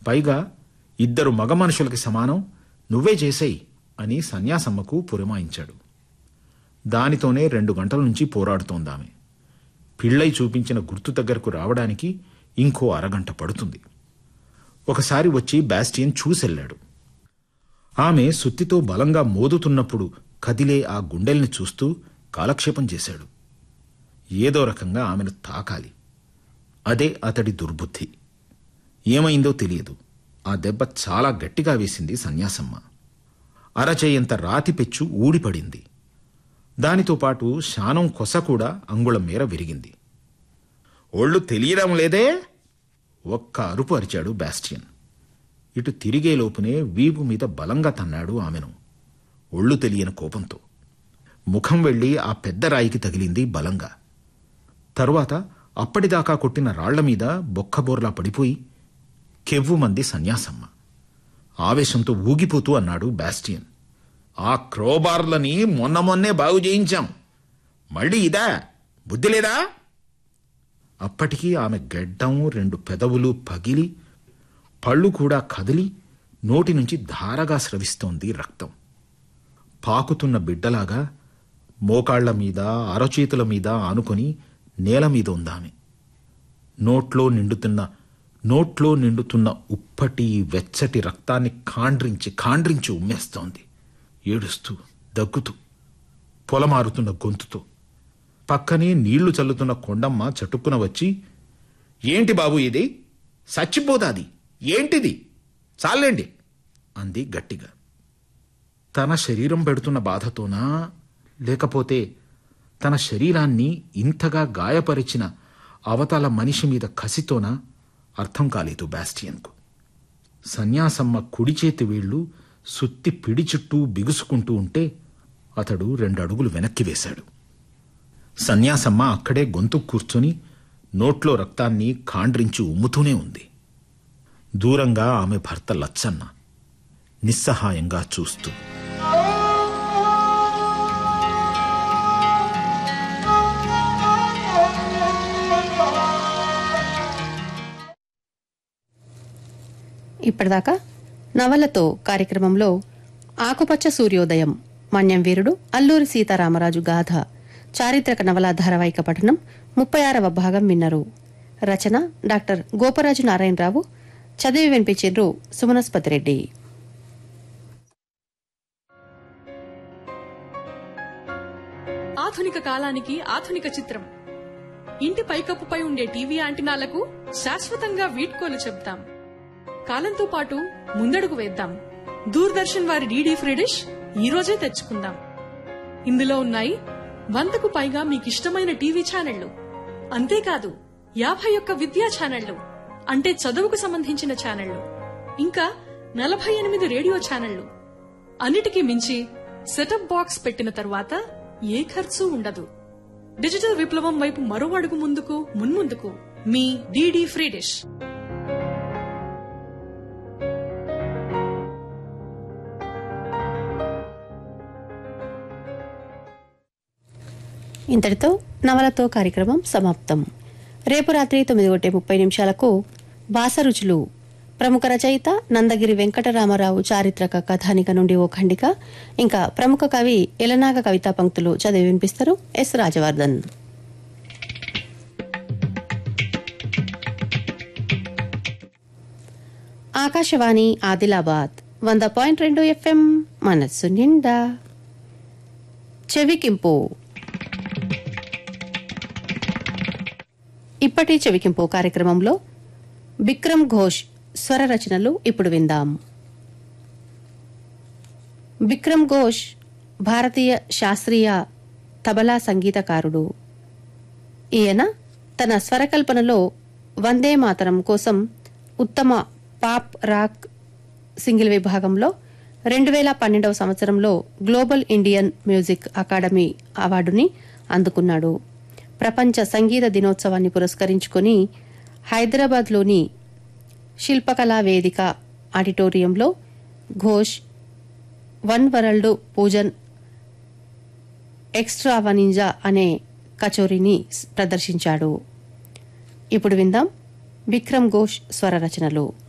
పైగా ఇద్దరు మగ మనుషులకి సమానం నువ్వే చేసేయి అని సన్యాసమ్మకు పురమాయించాడు దానితోనే రెండు గంటల నుంచి పోరాడుతోందామె పిళ్ళై చూపించిన గుర్తు దగ్గరకు రావడానికి ఇంకో అరగంట పడుతుంది ఒకసారి వచ్చి బాస్టియన్ చూసెళ్ళాడు ఆమె సుత్తితో బలంగా మోదుతున్నప్పుడు కదిలే ఆ గుండెల్ని చూస్తూ కాలక్షేపం చేశాడు ఏదో రకంగా ఆమెను తాకాలి అదే అతడి దుర్బుద్ధి ఏమైందో తెలియదు ఆ దెబ్బ చాలా గట్టిగా వేసింది సన్యాసమ్మ అరచేయంత రాతి పెచ్చు ఊడిపడింది దానితో పాటు శానం కొస కూడా అంగుళం మేర విరిగింది ఒళ్ళు తెలియడం లేదే ఒక్క అరుపు అరిచాడు బాస్టియన్ ఇటు తిరిగే లోపునే వీపు మీద బలంగా తన్నాడు ఆమెను ఒళ్ళు తెలియని కోపంతో ముఖం వెళ్లి ఆ పెద్ద రాయికి తగిలింది బలంగా తరువాత అప్పటిదాకా కొట్టిన రాళ్ల మీద బొక్కబోర్లా పడిపోయి కెవ్వుమంది సన్యాసమ్మ ఆవేశంతో ఊగిపోతూ అన్నాడు బాస్టియన్ ఆ క్రోబార్లని మొన్న మొన్నే బాగు చేయించాం మళ్ళీ ఇదా బుద్ధి లేదా అప్పటికీ ఆమె గెడ్డం రెండు పెదవులు పగిలి పళ్ళు కూడా కదిలి నోటి నుంచి ధారగా స్రవిస్తోంది రక్తం పాకుతున్న బిడ్డలాగా మోకాళ్ల మీద అరచేతుల మీద ఆనుకొని నేల మీద ఉందామె నోట్లో నిండుతున్న నోట్లో నిండుతున్న ఉప్పటి వెచ్చటి రక్తాన్ని కాండ్రించి కాండ్రించి ఉమ్మేస్తోంది ఏడుస్తూ దగ్గుతూ పొలమారుతున్న గొంతుతో పక్కనే నీళ్లు చల్లుతున్న కొండమ్మ చటుక్కున వచ్చి ఏంటి బాబు ఇది చచ్చిపోతాది ఏంటిది చాలండి అంది గట్టిగా తన శరీరం పెడుతున్న బాధతోనా లేకపోతే తన శరీరాన్ని ఇంతగా గాయపరిచిన అవతల మనిషి మీద కసితోనా అర్థం కాలేదు బాస్టియన్కు సన్యాసమ్మ కుడి చేతి వేళ్లు సుత్తి పిడి చుట్టూ బిగుసుకుంటూ ఉంటే అతడు రెండు అడుగులు వెనక్కి వేశాడు సన్యాసమ్మ అక్కడే గొంతు కూర్చొని నోట్లో రక్తాన్ని కాండ్రించి ఉమ్ముతూనే ఉంది దూరంగా ఆమె భర్త లచ్చన్న నిస్సహాయంగా చూస్తూ ఇప్పటిదాకా నవలతో కార్యక్రమంలో ఆకుపచ్చ సూర్యోదయం మన్యం వీరుడు అల్లూరి సీతారామరాజు గాథ చారిత్రక నవల ధారావాహిక పఠనం ముప్పై ఆరవ భాగం విన్నరు రచన డాక్టర్ గోపరాజు నారాయణరావు చదివి వినిపించిండ్రు సుమనస్పతి రెడ్డి ఆధునిక కాలానికి ఆధునిక చిత్రం ఇంటి పైకప్పుపై ఉండే టీవీ యాంటినాలకు శాశ్వతంగా వీడ్కోలు చెప్తాం కాలంతో పాటు ముందడుగు వేద్దాం దూరదర్శన్ వారి డీడీ ఫ్రీ డిష్ ఈ రోజే తెచ్చుకుందాం ఇందులో ఉన్నాయి వందకు పైగా మీకిష్టమైన టీవీ ఛానళ్లు అంతేకాదు యాభై ఒక్క విద్యా ఛానళ్లు అంటే చదువుకు సంబంధించిన ఛానళ్లు ఇంకా నలభై ఎనిమిది రేడియో ఛానళ్లు అన్నిటికీ మించి సెటప్ బాక్స్ పెట్టిన తరువాత ఏ ఖర్చు ఉండదు డిజిటల్ విప్లవం వైపు మరో అడుగు ముందుకు మున్ముందుకు మీ డీడీ ఫ్రీ డిష్ ఇంతటితో నవలతో కార్యక్రమం సమాప్తం రేపు రాత్రి తొమ్మిది ఒకటి ముప్పై నిమిషాలకు బాసరుచులు ప్రముఖ రచయిత నందగిరి వెంకటరామారావు చారిత్రక కథానిక నుండి ఓ ఖండిక ఇంకా ప్రముఖ కవి ఎలనాగ కవితా పంక్తులు చదివి వినిపిస్తారు ఎస్ రాజవర్ధన్ ఆకాశవాణి ఆదిలాబాద్ వంద పాయింట్ రెండు ఎఫ్ఎం మనస్సు నిండా చెవికింపు ఇప్పటి చెవికింపు కార్యక్రమంలో బిక్రమ్ ఘోష్ స్వర రచనలు ఇప్పుడు విందాం బిక్రమ్ ఘోష్ భారతీయ శాస్త్రీయ తబలా సంగీతకారుడు ఈయన తన స్వరకల్పనలో వందే మాతరం కోసం ఉత్తమ పాప్ రాక్ సింగిల్ విభాగంలో రెండు వేల పన్నెండవ సంవత్సరంలో గ్లోబల్ ఇండియన్ మ్యూజిక్ అకాడమీ అవార్డుని అందుకున్నాడు ప్రపంచ సంగీత దినోత్సవాన్ని పురస్కరించుకొని హైదరాబాద్లోని శిల్పకళా వేదిక ఆడిటోరియంలో ఘోష్ వన్ వరల్డ్ పూజన్ ఎక్స్ట్రా వనింజా అనే కచోరీని ప్రదర్శించాడు ఇప్పుడు విందాం విక్రమ్ ఘోష్ స్వర రచనలు